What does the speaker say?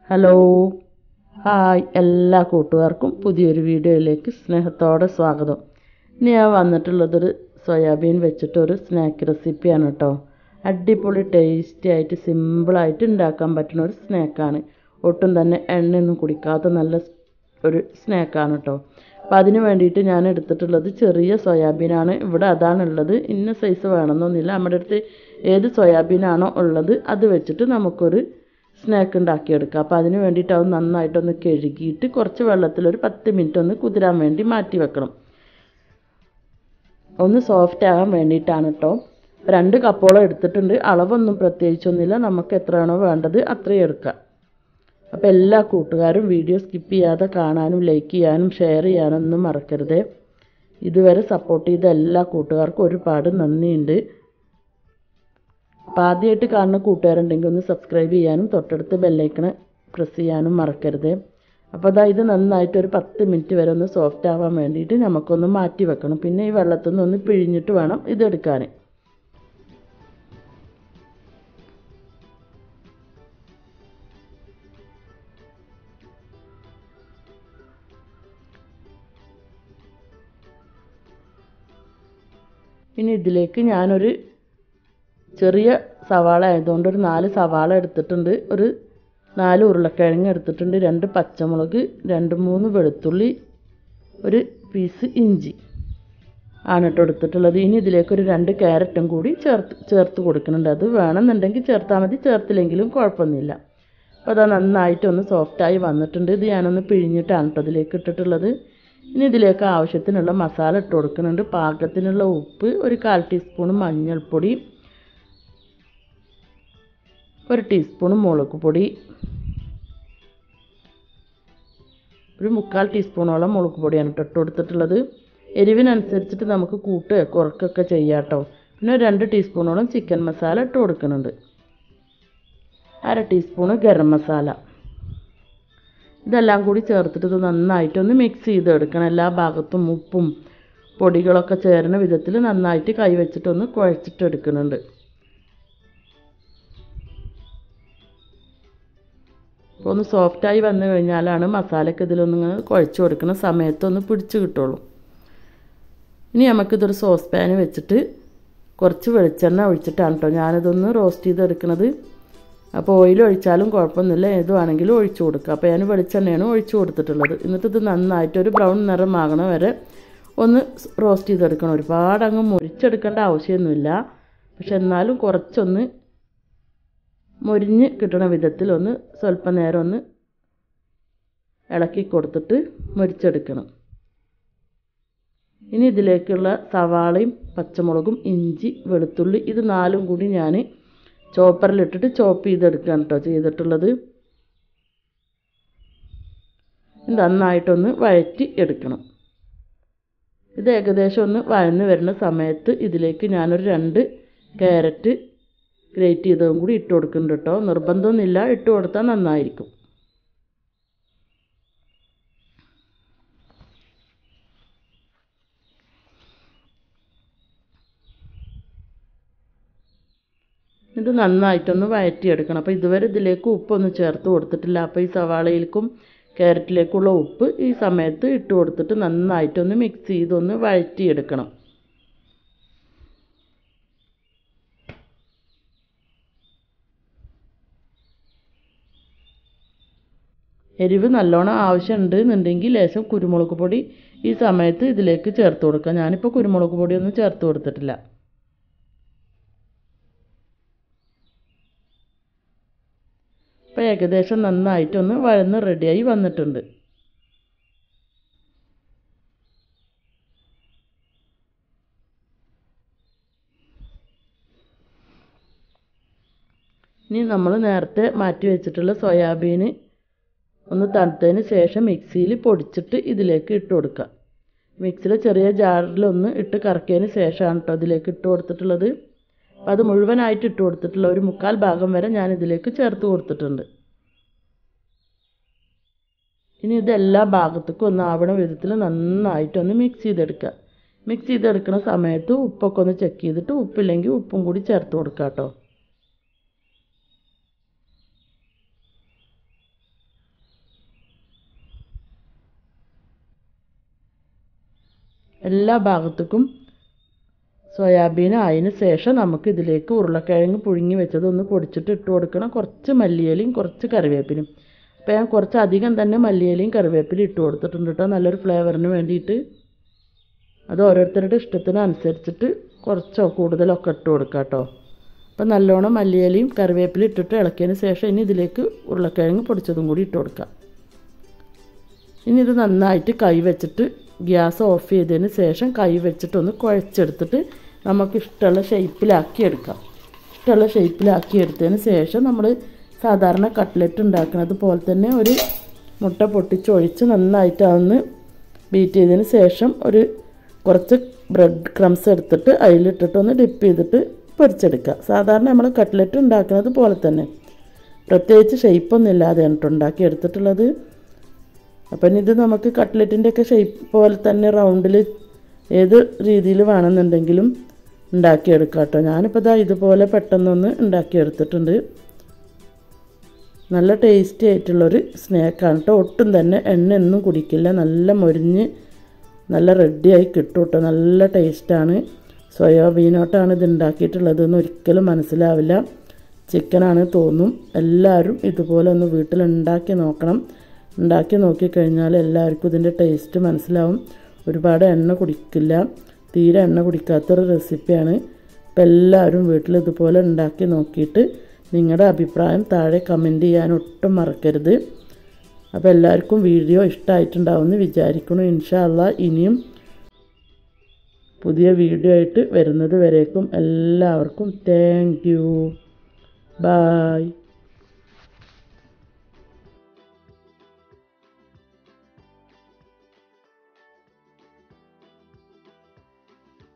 hello hi എല്ലാ കൂട്ടുകാർക്കും പുതിയൊരു വീഡിയോയിലേക്ക് സ്നേഹത്തോടെ സ്വാഗതം ഇനി ഞാൻ വന്നിട്ടുള്ളതൊരു സോയാബീൻ വെച്ചിട്ടൊരു സ്നാക്ക് റെസിപ്പിയാണ് കേട്ടോ അടിപൊളി ടേസ്റ്റി ആയിട്ട് സിമ്പിളായിട്ട് ഉണ്ടാക്കാൻ പറ്റുന്ന ഒരു സ്നാക്കാണ് ഒട്ടും തന്നെ എണ്ണയൊന്നും കുടിക്കാത്ത നല്ല ഒരു സ്നാക്കാണ് കേട്ടോ അപ്പോൾ അതിന് വേണ്ടിയിട്ട് ഞാൻ എടുത്തിട്ടുള്ളത് ചെറിയ സോയാബീനാണ് ഇവിടെ അതാണുള്ളത് ഇന്ന സൈസ് വേണമെന്നൊന്നുമില്ല നമ്മുടെ അടുത്ത് ഏത് സോയാബീനാണോ ഉള്ളത് അത് വെച്ചിട്ട് നമുക്കൊരു സ്നാക്ക് ഉണ്ടാക്കിയെടുക്കാം അപ്പോൾ അതിന് വേണ്ടിയിട്ട് അത് നന്നായിട്ടൊന്ന് കഴുകിയിട്ട് കുറച്ച് വെള്ളത്തിലൊരു പത്ത് മിനിറ്റ് ഒന്ന് കുതിരാൻ വേണ്ടി മാറ്റി വെക്കണം ഒന്ന് സോഫ്റ്റ് ആകാൻ വേണ്ടിയിട്ടാണ് കേട്ടോ രണ്ട് കപ്പോളം എടുത്തിട്ടുണ്ട് അളവൊന്നും പ്രത്യേകിച്ചൊന്നുമില്ല നമുക്ക് എത്രയാണോ വേണ്ടത് അത്രയും എടുക്കാം അപ്പോൾ എല്ലാ കൂട്ടുകാരും വീഡിയോ സ്കിപ്പ് ചെയ്യാതെ കാണാനും ലൈക്ക് ചെയ്യാനും ഷെയർ ചെയ്യാനും ഒന്നും മറക്കരുത് ഇതുവരെ സപ്പോർട്ട് ചെയ്ത എല്ലാ കൂട്ടുകാർക്കും ഒരുപാട് നന്ദിയുണ്ട് അപ്പോൾ ആദ്യമായിട്ട് കാണുന്ന കൂട്ടുകാരുണ്ടെങ്കിൽ ഒന്ന് സബ്സ്ക്രൈബ് ചെയ്യാനും തൊട്ടടുത്ത് ബെല്ലൈക്കണ് പ്രസ് ചെയ്യാനും മറക്കരുത് അപ്പോൾ അതാ ഇത് നന്നായിട്ട് ഒരു പത്ത് മിനിറ്റ് വരെ ഒന്ന് സോഫ്റ്റ് ആവാൻ വേണ്ടിയിട്ട് നമുക്കൊന്ന് മാറ്റി വെക്കണം പിന്നെ ഈ വെള്ളത്തിൽ നിന്ന് ഒന്ന് പിഴിഞ്ഞിട്ട് വേണം ഇതെടുക്കാൻ ഇനി ഇതിലേക്ക് ഞാനൊരു ചെറിയ സവാള ആയതുകൊണ്ട് ഒരു നാല് സവാള എടുത്തിട്ടുണ്ട് ഒരു നാല് ഉരുളക്കിഴങ്ങ് എടുത്തിട്ടുണ്ട് രണ്ട് പച്ചമുളക് രണ്ട് മൂന്ന് വെളുത്തുള്ളി ഒരു പീസ് ഇഞ്ചി ആണ് കേട്ടോ എടുത്തിട്ടുള്ളത് ഇനി ഇതിലേക്ക് ഒരു രണ്ട് ക്യാരറ്റും കൂടി ചേർത്ത് ചേർത്ത് കൊടുക്കുന്നുണ്ട് അത് വേണമെന്നുണ്ടെങ്കിൽ ചേർത്താൽ മതി ചേർത്തില്ലെങ്കിലും കുഴപ്പമൊന്നുമില്ല അപ്പോൾ അത് നന്നായിട്ടൊന്ന് സോഫ്റ്റായി വന്നിട്ടുണ്ട് ഇത് ഞാനൊന്ന് പിഴിഞ്ഞിട്ടാണ് കേട്ടോ ഇതിലേക്ക് ഇട്ടിട്ടുള്ളത് ഇനി ഇതിലേക്ക് ആവശ്യത്തിനുള്ള മസാല ഇട്ട് കൊടുക്കുന്നുണ്ട് പാകത്തിനുള്ള ഉപ്പ് ഒരു കാൽ ടീസ്പൂൺ മഞ്ഞൾപ്പൊടി ഒരു ടീസ്പൂൺ മുളക് പൊടി ഒരു മുക്കാൽ ടീസ്പൂണോളം മുളക് പൊടിയാണ് ഇട്ട് കൊടുത്തിട്ടുള്ളത് എരിവിനനുസരിച്ചിട്ട് നമുക്ക് കൂട്ടുക കുറക്കൊക്കെ ചെയ്യാം കേട്ടോ പിന്നെ ഒരു രണ്ട് ടീസ്പൂണോളം ചിക്കൻ മസാല ഇട്ട് കൊടുക്കുന്നുണ്ട് അര ടീസ്പൂണ് ഗരം മസാല ഇതെല്ലാം കൂടി ചേർത്തിട്ട് ഇത് നന്നായിട്ടൊന്ന് മിക്സ് ചെയ്തെടുക്കണം എല്ലാ ഭാഗത്തും ഉപ്പും പൊടികളൊക്കെ ചേരുന്ന വിധത്തിൽ നന്നായിട്ട് കൈ വെച്ചിട്ടൊന്ന് കുഴച്ചിട്ടെടുക്കുന്നുണ്ട് അപ്പോൾ ഒന്ന് സോഫ്റ്റായി വന്നു കഴിഞ്ഞാലാണ് മസാലയ്ക്ക് ഇതിലൊന്നിങ്ങനെ കുഴച്ച് കൊടുക്കുന്ന സമയത്തൊന്ന് പിടിച്ച് കിട്ടുള്ളൂ ഇനി നമുക്കിതൊരു സോസ് പാന് വെച്ചിട്ട് കുറച്ച് വെളിച്ചെണ്ണ ഒഴിച്ചിട്ടാണ് കേട്ടോ ഞാനിതൊന്ന് റോസ്റ്റ് ചെയ്തെടുക്കുന്നത് അപ്പോൾ ഓയിൽ ഒഴിച്ചാലും കുഴപ്പമൊന്നുമില്ല ഏതുവാണെങ്കിലും ഒഴിച്ചു കൊടുക്കുക അപ്പോൾ ഞാൻ വെളിച്ചെണ്ണയാണ് ഒഴിച്ചു കൊടുത്തിട്ടുള്ളത് എന്നിട്ട് ഇത് നന്നായിട്ട് ഒരു ബ്രൗൺ നിറമാകണ വരെ ഒന്ന് റോസ്റ്റ് ചെയ്തെടുക്കണം ഒരുപാട് അങ്ങ് മുരിച്ചെടുക്കേണ്ട ആവശ്യമൊന്നുമില്ല പക്ഷെ എന്നാലും കുറച്ചൊന്ന് മൊരിഞ്ഞ് കിട്ടണ വിധത്തിൽ ഒന്ന് സ്വല്പം നേരം ഒന്ന് ഇളക്കി കൊടുത്തിട്ട് മൊരിച്ചെടുക്കണം ഇനി ഇതിലേക്കുള്ള സവാളയും പച്ചമുളകും ഇഞ്ചി വെളുത്തുള്ളി ഇത് നാലും കൂടി ഞാൻ ചോപ്പറിലിട്ടിട്ട് ചോപ്പ് ചെയ്തെടുക്കുകയാണ് കേട്ടോ ചെയ്തിട്ടുള്ളത് നന്നായിട്ടൊന്ന് വഴറ്റി എടുക്കണം ഇത് ഏകദേശം ഒന്ന് വഴന്ന് വരുന്ന സമയത്ത് ഇതിലേക്ക് ഞാനൊരു രണ്ട് ക്യാരറ്റ് ഗ്രേറ്റ് ചെയ്തതും കൂടി ഇട്ട് കൊടുക്കുന്നുണ്ട് കേട്ടോ നിർബന്ധമൊന്നുമില്ല ഇട്ട് കൊടുത്താൽ നന്നായിരിക്കും ഇത് നന്നായിട്ടൊന്ന് വഴറ്റിയെടുക്കണം അപ്പോൾ ഇതുവരെ ഇതിലേക്ക് ഉപ്പൊന്നും ചേർത്ത് കൊടുത്തിട്ടില്ല അപ്പോൾ ഈ സവാളയിലേക്കും ക്യാരറ്റിലേക്കുള്ള ഉപ്പ് ഈ സമയത്ത് ഇട്ട് കൊടുത്തിട്ട് നന്നായിട്ടൊന്ന് മിക്സ് ചെയ്തൊന്ന് വഴറ്റിയെടുക്കണം എരിവ് നല്ലോണം ആവശ്യമുണ്ട് എന്നുണ്ടെങ്കിൽ ലേശം കുരുമുളക് പൊടി ഈ സമയത്ത് ഇതിലേക്ക് ചേർത്ത് കൊടുക്കുക ഞാനിപ്പോൾ കുരുമുളക് പൊടിയൊന്നും ചേർത്ത് കൊടുത്തിട്ടില്ല ഇപ്പോൾ ഏകദേശം നന്നായിട്ടൊന്ന് വഴന്ന് റെഡിയായി വന്നിട്ടുണ്ട് ഇനി നമ്മൾ നേരത്തെ മാറ്റി വെച്ചിട്ടുള്ള സോയാബീന് ഒന്ന് തണുത്തതിന് ശേഷം മിക്സിയിൽ പൊടിച്ചിട്ട് ഇതിലേക്ക് ഇട്ട് കൊടുക്കുക മിക്സിയിലെ ചെറിയ ജാറിലൊന്ന് ഇട്ട് കറക്കിയതിന് ശേഷമാണ് കേട്ടോ ഇതിലേക്ക് ഇട്ട് കൊടുത്തിട്ടുള്ളത് അപ്പോൾ അത് മുഴുവനായിട്ട് ഇട്ട് കൊടുത്തിട്ടുള്ള ഒരു മുക്കാൽ ഭാഗം വരെ ഞാൻ ഇതിലേക്ക് ചേർത്ത് കൊടുത്തിട്ടുണ്ട് ഇനി ഇത് എല്ലാ ഭാഗത്തേക്കും ഒന്ന് ആവണ വിധത്തിൽ നന്നായിട്ടൊന്ന് മിക്സ് ചെയ്തെടുക്കുക മിക്സ് ചെയ്തെടുക്കുന്ന സമയത്ത് ഉപ്പൊക്കെ ഒന്ന് ചെക്ക് ചെയ്തിട്ട് ഉപ്പില്ലെങ്കിൽ ഉപ്പും കൂടി ചേർത്ത് കൊടുക്കുക കേട്ടോ എല്ലാ ഭാഗത്തേക്കും സോയാബീൻ ആയതിന് ശേഷം നമുക്ക് ഇതിലേക്ക് ഉരുളക്കിഴങ്ങ് പുഴുങ്ങി വെച്ചത് ഒന്ന് പൊടിച്ചിട്ട് ഇട്ട് കൊടുക്കണം കുറച്ച് മല്ലിയിലയും കുറച്ച് കറിവേപ്പിലും അപ്പോൾ ഞാൻ കുറച്ച് അധികം തന്നെ മല്ലിയിലയും കറിവേപ്പിലും ഇട്ട് കൊടുത്തിട്ടുണ്ട് കേട്ടോ നല്ലൊരു ഫ്ലേവറിന് വേണ്ടിയിട്ട് അത് ഓരോരുത്തരുടെ ഇഷ്ടത്തിനനുസരിച്ചിട്ട് കുറച്ചോ കൂടുതലൊക്കെ ഇട്ട് കൊടുക്കാം കേട്ടോ അപ്പം നല്ലോണം മല്ലിയിലയും കറിവേപ്പിലും ഇട്ടിട്ട് ഇളക്കിയതിന് ശേഷം ഇനി ഇതിലേക്ക് ഉരുളക്കിഴങ്ങ് പൊടിച്ചതും കൂടി ഇട്ട് കൊടുക്കാം ഇനി ഇത് നന്നായിട്ട് കൈ വെച്ചിട്ട് ഗ്യാസ് ഓഫ് ചെയ്തതിന് ശേഷം കൈ വെച്ചിട്ടൊന്ന് കുഴച്ചെടുത്തിട്ട് നമുക്ക് ഇഷ്ടമുള്ള ഷേപ്പിലാക്കി എടുക്കാം ഇഷ്ടമുള്ള ഷേപ്പിലാക്കി എടുത്തതിന് ശേഷം നമ്മൾ സാധാരണ കട്ട്ലറ്റ് ഉണ്ടാക്കുന്നത് പോലെ തന്നെ ഒരു മുട്ട പൊട്ടിച്ചൊഴിച്ച് നന്നായിട്ട് അതൊന്ന് ബീറ്റ് ചെയ്തതിന് ശേഷം ഒരു കുറച്ച് ബ്രെഡ് ക്രംസ് എടുത്തിട്ട് അതിലിട്ടിട്ട് ഒന്ന് ഡിപ്പ് ചെയ്തിട്ട് പൊരിച്ചെടുക്കുക സാധാരണ നമ്മൾ കട്ട്ലറ്റ് ഉണ്ടാക്കുന്നത് പോലെ തന്നെ പ്രത്യേകിച്ച് ഷേപ്പൊന്നും ഇല്ലാതെയാണ് കേട്ടോ ഉണ്ടാക്കി എടുത്തിട്ടുള്ളത് അപ്പം ഇത് നമുക്ക് കട്ട്ലറ്റിൻ്റെ ഒക്കെ ഷേപ്പ് പോലെ തന്നെ റൗണ്ടിൽ ഏത് രീതിയിൽ വേണമെന്നുണ്ടെങ്കിലും ഉണ്ടാക്കിയെടുക്കാം കേട്ടോ ഞാനിപ്പോൾ ഇതാ ഇതുപോലെ പെട്ടെന്നൊന്ന് ഉണ്ടാക്കിയെടുത്തിട്ടുണ്ട് നല്ല ടേസ്റ്റി ആയിട്ടുള്ളൊരു സ്നാക്കാണ് കേട്ടോ ഒട്ടും തന്നെ എണ്ണ ഒന്നും കുടിക്കില്ല നല്ല മൊരിഞ്ഞ് നല്ല റെഡിയായി കിട്ടും കേട്ടോ നല്ല ടേസ്റ്റാണ് സോയാബീനോട്ടാണ് ഇത് ഉണ്ടാക്കിയിട്ടുള്ളതെന്ന് ഒരിക്കലും മനസ്സിലാവില്ല ചിക്കനാണ് തോന്നും എല്ലാവരും ഇതുപോലെ ഒന്ന് വീട്ടിൽ ഉണ്ടാക്കി നോക്കണം ഉണ്ടാക്കി നോക്കിക്കഴിഞ്ഞാൽ എല്ലാവർക്കും ഇതിൻ്റെ ടേസ്റ്റ് മനസ്സിലാവും ഒരുപാട് എണ്ണ കുടിക്കില്ല തീരെ എണ്ണ കുടിക്കാത്തൊരു റെസിപ്പിയാണ് അപ്പം എല്ലാവരും വീട്ടിൽ ഇതുപോലെ ഉണ്ടാക്കി നോക്കിയിട്ട് നിങ്ങളുടെ അഭിപ്രായം താഴെ കമൻറ്റ് ചെയ്യാൻ ഒട്ടും മറക്കരുത് അപ്പോൾ എല്ലാവർക്കും വീഡിയോ ഇഷ്ടമായിട്ടുണ്ടാവുമെന്ന് വിചാരിക്കുന്നു ഇൻഷാ അള്ളാ ഇനിയും പുതിയ വീഡിയോ ആയിട്ട് വരുന്നത് വരേക്കും എല്ലാവർക്കും താങ്ക് യു ബായ്